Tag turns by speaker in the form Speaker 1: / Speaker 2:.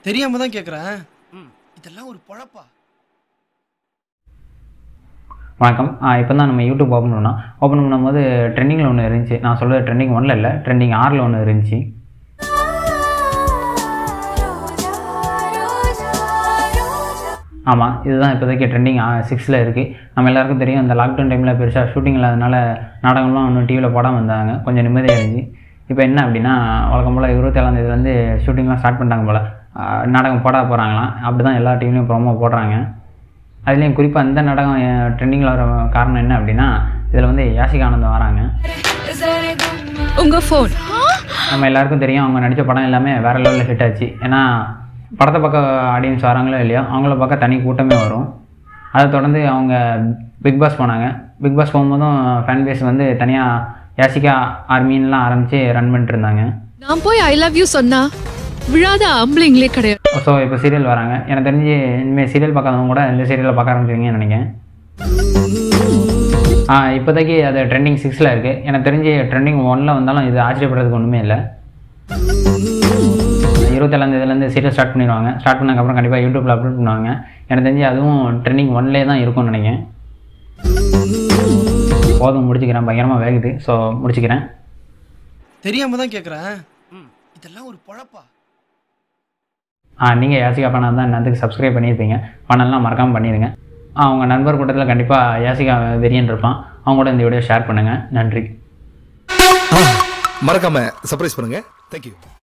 Speaker 1: தெரியாம தான் கேக்குறேன் இதெல்லாம் ஒரு பொழப்பா
Speaker 2: வணக்கம் இப்போ தான் நம்ம யூடியூப் ஓப்பன் பண்ணோம் ஓப்பன் பண்ணும்போது ட்ரெண்டிங்கில் ஒன்று இருந்துச்சு நான் சொல்கிறது ட்ரெண்டிங் ஒன்றில் இல்லை ட்ரெண்டிங் ஆறில் ஒன்று இருந்துச்சு ஆமாம் இதுதான் இப்போதைக்கு ட்ரெண்டிங் சிக்ஸில் இருக்குது நம்ம எல்லாருக்கும் தெரியும் இந்த லாக்டவுன் டைமில் பெருசாக ஷூட்டிங் இல்லாதனால நாடகம்லாம் ஒன்றும் டிவியில் போடாமல் இருந்தாங்க கொஞ்சம் நிம்மதியாக இருந்துச்சு இப்போ என்ன அப்படின்னா வழக்கம் போல் இருபத்தேழாம் தேதியிலேருந்து ஷூட்டிங்லாம் ஸ்டார்ட் பண்ணிட்டாங்க போல் ஆஹ் நாடகம் போட போகிறாங்களாம் அப்படி தான் எல்லா டிவிலையும் ப்ரோமோ போடுறாங்க அதுலேயும் குறிப்பாக இந்த நாடகம் ட்ரெண்டிங்கில் வர காரணம் என்ன அப்படின்னா இதில் வந்து யாசிகா ஆனந்தம் வராங்க
Speaker 3: உங்க போன்
Speaker 2: நம்ம எல்லாருக்கும் தெரியும் அவங்க நடித்த படம் எல்லாமே வேறு லெவலில் ஹிட் ஆச்சு ஏன்னா படத்தை பார்க்க ஆடியன்ஸ் வராங்களோ இல்லையோ அவங்கள பார்க்க தனி கூட்டமே வரும் அதை தொடர்ந்து அவங்க பிக் பாஸ் போனாங்க பிக் பாஸ் போகும்போதும் ஃபேன் பேஸ் வந்து தனியாக யாசிகா ஆர்மின்லாம் ஆரம்பித்து ரன் பண்ணிட்டு இருந்தாங்க
Speaker 3: நான் போய் ஐ லவ் யூ சொன்னா விழாத ஆம்பளைங்களே கிடையாது
Speaker 2: ஸோ இப்போ சீரியல் வராங்க எனக்கு தெரிஞ்சு இனிமேல் சீரியல் பார்க்காதவங்க கூட இந்த சீரியலை பார்க்க ஆரம்பிச்சிருவீங்கன்னு நினைக்கிறேன் ஆ இப்போதைக்கு அது ட்ரெண்டிங் சிக்ஸில் இருக்குது எனக்கு தெரிஞ்சு ட்ரெண்டிங் ஒனில் வந்தாலும் இது ஆச்சரியப்படுறதுக்கு ஒன்றுமே இல்லை இருபத்தேழாம் தேதியிலேருந்து சீரியல் ஸ்டார்ட் பண்ணிடுவாங்க ஸ்டார்ட் பண்ணதுக்கப்புறம் கண்டிப்பாக யூடியூப்பில் அப்லோட் பண்ணுவாங்க எனக்கு தெரிஞ்சு அதுவும் ட்ரெண்டிங் ஒன்லேயே தான் இருக்கும்னு நினைக்கிறேன் போதும் முடிச்சுக்கிறேன் பயங்கரமாக வேகுது ஸோ முடிச்சுக்கிறேன்
Speaker 1: தெரியாம தான் கேக்குறேன் இதெல்லாம் ஒரு பொழப்பா
Speaker 2: ஆ நீங்கள் யாசிகா பண்ணா தான் என்னத்துக்கு சப்ஸ்கிரைப் பண்ணியிருப்பீங்க பண்ணலாம் மறக்காமல் பண்ணிடுங்க ஆ உங்கள் நண்பர் கூட்டத்தில் கண்டிப்பாக யாசிகா வெறியன் இருப்பான் அவங்க கூட இந்த வீடியோ ஷேர் பண்ணுங்கள் நன்றி
Speaker 4: மறக்காம சர்ப்ரைஸ் பண்ணுங்க தேங்க்யூ